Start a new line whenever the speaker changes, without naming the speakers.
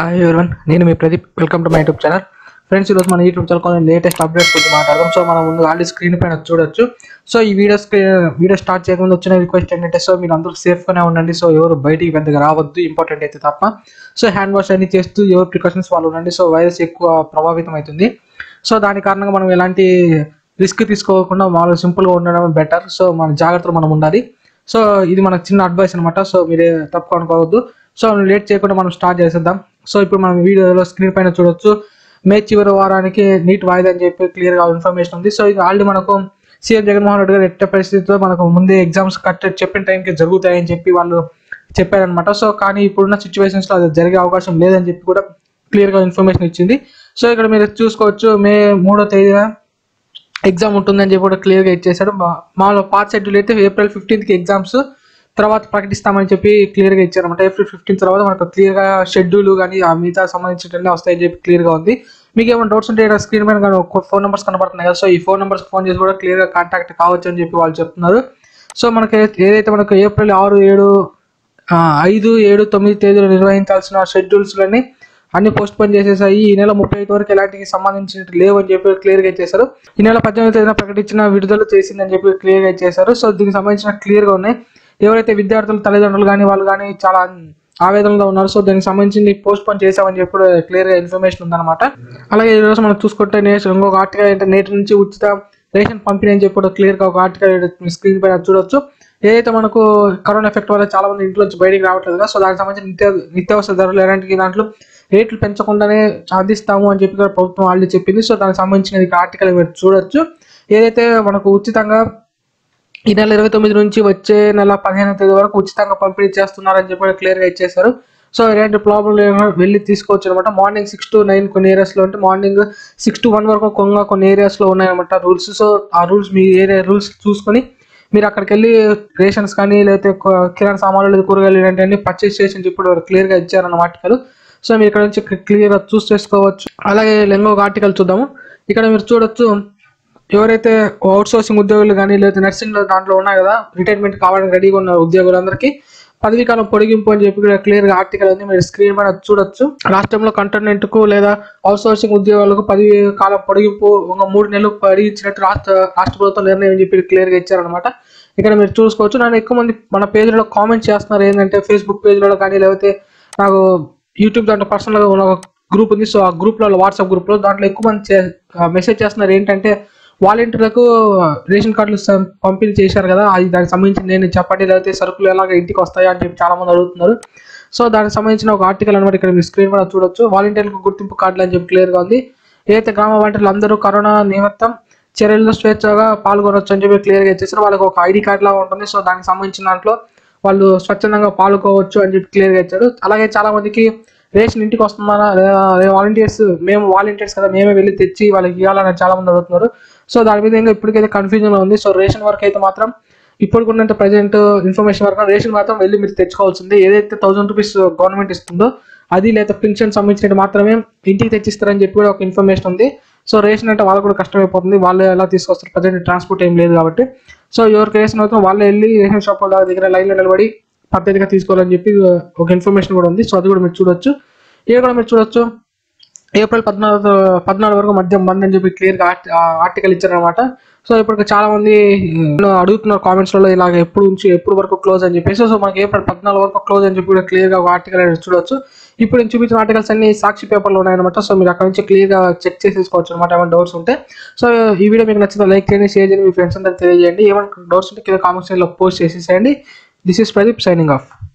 hi everyone నేను మీ Pradeep welcome to my YouTube channel friends ఈరోజు మన యూట్యూబ్ ఛానల్ కొన్ని లేటెస్ట్ అప్డేట్స్ గురించి మాట్లాడదాం సో మనం ముందు ఆల్రెడీ స్క్రీన్ పైన చూడొచ్చు సో ఈ వీడియో వీడియో స్టార్ట్ చేయకముందు వచ్చిన రిక్వెస్ట్ ఏంటంటే సో మీరు అందరూ సేఫ్గానే ఉండండి సో ఎవరు బయటికి పెద్దగా రావద్దు ఇంపార్టెంట్ అయితే తప్ప సో హ్యాండ్ వాష్ అన్ని చేస్తూ ఎవరు ప్రికాషన్స్ వాళ్ళు ఉండండి సో వైరస్ ఎక్కువ ప్రభావితం అవుతుంది సో దాని కారణంగా మనం ఎలాంటి రిస్క్ తీసుకోకుండా మామూలు సింపుల్గా ఉండడం బెటర్ సో మన జాగ్రత్తలు మనం ఉండాలి సో ఇది మనకు చిన్న అడ్వైస్ అనమాట సో మీరే తప్పు అనుకోవద్దు సో లేట్ చేయకుండా మనం స్టార్ట్ చేసేద్దాం సో ఇప్పుడు మనం వీడియోలో స్క్రీన్ పైన చూడొచ్చు మే చివరి వారానికి నీట్ వాయిదా అని చెప్పి క్లియర్ గా ఇన్ఫర్మేషన్ ఉంది సో ఇది ఆల్రెడీ మనకు సీఎం జగన్మోహన్ రెడ్డి గారు ఎట్ట పరిస్థితిలో మనకు ముందే ఎగ్జామ్స్ కట్ చెప్పిన టైంకి జరుగుతాయని చెప్పి వాళ్ళు చెప్పారనమాట సో కానీ ఇప్పుడున్న సిచ్యువేషన్స్ లో అది జరిగే అవకాశం లేదని చెప్పి కూడా క్లియర్ గా ఇన్ఫర్మేషన్ ఇచ్చింది సో ఇక్కడ మీరు చూసుకోవచ్చు మే మూడో తేదీన ఎగ్జామ్ ఉంటుందని చెప్పి కూడా క్లియర్గా ఇచ్చేసాడు మా- మామూలు పాత షెడ్యూల్ అయితే ఏప్రిల్ ఫిఫ్టీన్త్కి ఎగ్జామ్స్ తర్వాత ప్రకటిస్తామని చెప్పి క్లియర్గా ఇచ్చారన్నమాట ఏప్రిల్ ఫిఫ్టీన్ తర్వాత మనకు క్లియర్గా షెడ్యూల్ కానీ ఆ మిగతా సంబంధించినవన్నీ వస్తాయని చెప్పి క్లియర్గా ఉంది మీకు ఏమైనా డౌట్స్ ఉంటే ఇక్కడ స్క్రీన్ పైన ఫోన్ నెంబర్స్ కనబడుతున్నాయి కదా సో ఈ ఫోన్ నెంబర్స్ ఫోన్ చేసి కూడా క్లియర్గా కాంటాక్ట్ కావచ్చు అని చెప్పి వాళ్ళు చెప్తున్నారు సో మనకి ఏదైతే మనకు ఏప్రిల్ ఆరు ఏడు ఆ, ఐదు ఏడు తొమ్మిది తేదీలు నిర్వహించాల్సిన షెడ్యూల్స్లన్నీ అన్ని పోస్ట్ పోన్ చేసేసాయి ఈ నెల ముప్పై ఐదు వరకు ఎలాంటికి సంబంధించిన లేవు అని చెప్పి క్లియర్ గా ఇచ్చేసారు ఈ నెల పద్దెనిమిది తేదీన ప్రకటించిన విడుదల చేసిందని చెప్పి క్లియర్ గా ఇచ్చేసారు సో దీనికి సంబంధించిన క్లియర్ గా ఉన్నాయి ఎవరైతే విద్యార్థులు తల్లిదండ్రులు కానీ వాళ్ళు కానీ చాలా ఆవేదనలో ఉన్నారు సో దానికి సంబంధించి పోస్ట్ పోన్ చేసామని చెప్పి క్లియర్ గా ఇన్ఫర్మేషన్ ఉందన్నమాట అలాగే ఈ రోజు మనం చూసుకుంటే నేటి ఇంకొక ఆర్టికల్ ఏంటంటే నేటి నుంచి ఉచిత రేషన్ పంపిణీ అని చెప్పి కూడా క్లియర్ గా ఒక ఆర్టికల్ స్క్రీన్ పైన చూడొచ్చు ఏదైతే మనకు కరోనా ఎఫెక్ట్ వల్ల చాలా మంది ఇంట్లో నుంచి బయటికి రావట్లేదు కదా సో దానికి సంబంధించిన నిత్య నిత్యావసర ధరలు ఎలాంటి దాంట్లో రేట్లు పెంచకుండానే అందిస్తాము అని చెప్పి కూడా ప్రభుత్వం ఆల్రెడీ చెప్పింది సో దానికి సంబంధించిన ఆర్టికల్ మీరు చూడొచ్చు ఏదైతే మనకు ఉచితంగా ఈ నెల ఇరవై తొమ్మిది నుంచి వచ్చే నెల పదిహేను తేదీ వరకు ఉచితంగా పంపిణీ చేస్తున్నారని చెప్పి కూడా క్లియర్ గా ఇచ్చేసారు సో ఎలాంటి ప్రాబ్లం లేకుండా వెళ్ళి తీసుకోవచ్చు అనమాట మార్నింగ్ సిక్స్ టు నైన్ కొన్ని ఏరియాస్ లో ఉంటే మార్నింగ్ సిక్స్ టు వన్ వరకు కొంగ కొన్ని ఏరియాస్ లో ఉన్నాయన్నమాట రూల్స్ సో ఆ రూల్స్ మీ ఏరియా రూల్స్ చూసుకొని మీరు అక్కడికి వెళ్ళి రేషన్స్ కానీ లేకపోతే కొ- కిరాణా సామాన్లు లేదా కూరగాయలు ఇలాంటివన్నీ పర్చేస్ చేసి అని చెప్పి క్లియర్ గా ఇచ్చారన్న ఆర్టికల్ సో మీరు ఇక్కడ నుంచి క్లియర్ గా చూస్ చేసుకోవచ్చు అలాగే ఇంకొక ఆర్టికల్ చూద్దాము ఇక్కడ మీరు చూడొచ్చు ఎవరైతే అవుట్ సోర్సింగ్ ఉద్యోగులు కానీ లేదా నర్సింగ్ దాంట్లో ఉన్నాయి కదా రిటైర్మెంట్ కావడానికి రెడీగా ఉన్న ఉద్యోగులందరికీ పదవీ కాలం పొడిగింపు అని చెప్పి క్లియర్ గా ఆర్టికల్ ఉంది మీరు స్క్రీన్ పైన చూడొచ్చు రాష్ట్రంలో కంటోన్మెంట్ కు లేదా అవుట్ సోర్సింగ్ ఉద్యోగులకు పదవీ కాలం పొడిగింపు ఒక మూడు నెలలు పొడిగించినట్టు రాష్ట్ర రాష్ట్ర ప్రభుత్వం నిర్ణయం అని చెప్పి క్లియర్ గా ఇచ్చారనమాట ఇక్కడ మీరు చూసుకోవచ్చు నన్ను ఎక్కువ మంది మన పేజీలో కామెంట్ చేస్తున్నారు ఏంటంటే ఫేస్బుక్ పేజ్లో కానీ లేకపోతే నాకు యూట్యూబ్ దాంట్లో పర్సనల్గా ఉన్న ఒక గ్రూప్ ఉంది సో ఆ గ్రూప్లో వాట్సాప్ గ్రూప్లో దాంట్లో ఎక్కువ మంది మెసేజ్ చేస్తున్నారు ఏంటంటే వాలంటీర్లకు రేషన్ కార్డులు స- పంపిణీ చేశారు కదా అది దానికి సంబంధించి నేను చెప్పండి లేకపోతే సరుకులు ఎలాగ ఇంటికి వస్తాయా అని చెప్పి చాలా మంది అడుగుతున్నారు సో దానికి సంబంధించిన ఒక ఆర్టికల్ అనమాట ఇక్కడ మీ స్క్రీన్ కూడా చూడొచ్చు వాలంటీర్లకు గుర్తింపు కార్డులు అని చెప్పి క్లియర్గా ఉంది ఏదైతే గ్రామ వాలంటీర్లు అందరూ కరోనా నిమిత్తం చర్యల్లో స్వేచ్ఛగా పాల్గొనవచ్చు అని చెప్పి క్లియర్గా ఇచ్చేసారు వాళ్ళకి ఒక ఐడి కార్డ్ లాగా ఉంటుంది సో దానికి సంబంధించిన దాంట్లో వాళ్ళు స్వచ్ఛందంగా పాల్గొవచ్చు అని చెప్పి క్లియర్గా ఇచ్చారు అలాగే చాలా మందికి రేషన్ ఇంటికి వస్తుందా లేదా వాలంటీర్స్ మేము వాలంటీర్స్ కదా మేమే వెళ్ళి తెచ్చి వాళ్ళకి ఇవ్వాలని చాలా మంది అడుగుతున్నారు సో దాని మీద ఇంకా ఇప్పటికైతే కన్ఫ్యూజన్ ఉంది సో రేషన్ వరకు అయితే మాత్రం ఇప్పుడు ఉన్నంత ప్రజెంట్ ఇన్ఫర్మేషన్ వరకు రేషన్ మాత్రం వెళ్ళి మీరు తెచ్చుకోవాల్సిందే ఏదైతే థౌసండ్ రూపీస్ గవర్నమెంట్ ఇస్తుందో అది లేదా పెన్షన్ సంబంధించినట్టు మాత్రమే ఇంటికి తెచ్చిస్తారని చెప్పి కూడా ఒక ఇన్ఫర్మేషన్ ఉంది సో రేషన్ అంటే వాళ్ళకు కూడా కష్టమైపోతుంది వాళ్ళు ఎలా తీసుకొస్తారు ప్రజెంట్ ట్రాన్స్పోర్ట్ ఏం లేదు కాబట్టి సో ఎవరికి రేషన్ అవుతుందో వాళ్ళు వెళ్ళి రేషన్ షాప్ వాళ్ళ దగ్గర లైన్లో నిలబడి పద్ధతిగా తీసుకోవాలని చెప్పి ఒక ఇన్ఫర్మేషన్ కూడా ఉంది సో అది కూడా మీరు చూడొచ్చు ఇది కూడా మీరు చూడొచ్చు ఏప్రిల్ పద్నాలుగు పద్నాలుగు వరకు మద్యం బంద్ అని చెప్పి క్లియర్ గా ఆర్టికల్ ఇచ్చారనమాట సో ఇప్పుడు చాలా మంది ఆ, అడుగుతున్నారు కామెంట్స్ లో ఇలాగ ఎప్పుడు ఉంచి ఎప్పుడు వరకు క్లోజ్ అని చెప్పేసి సో మనకి ఏప్రిల్ పద్నాలుగు వరకు క్లోజ్ అని చెప్పి కూడా క్లియర్ గా ఒక ఆర్టికల్ అనేది చూడొచ్చు ఇప్పుడు నేను చూపించిన ఆర్టికల్స్ అన్ని సాక్షి పేపర్లో ఉన్నాయన్నమాట సో మీరు అక్కడ నుంచి క్లియర్ గా చెక్ చేసేసుకోవచ్చు అనమాట ఏమైనా డౌట్స్ ఉంటే సో ఈ వీడియో మీకు నచ్చితే లైక్ చేయండి షేర్ చేయండి మీ ఫ్రెండ్స్ అందరికి తెలియజేయండి ఏమైనా డౌట్స్ ఉంటే కింద కామెంట్స్ లో పోస్ట్ చేసేసేయండి this is Pradeep signing of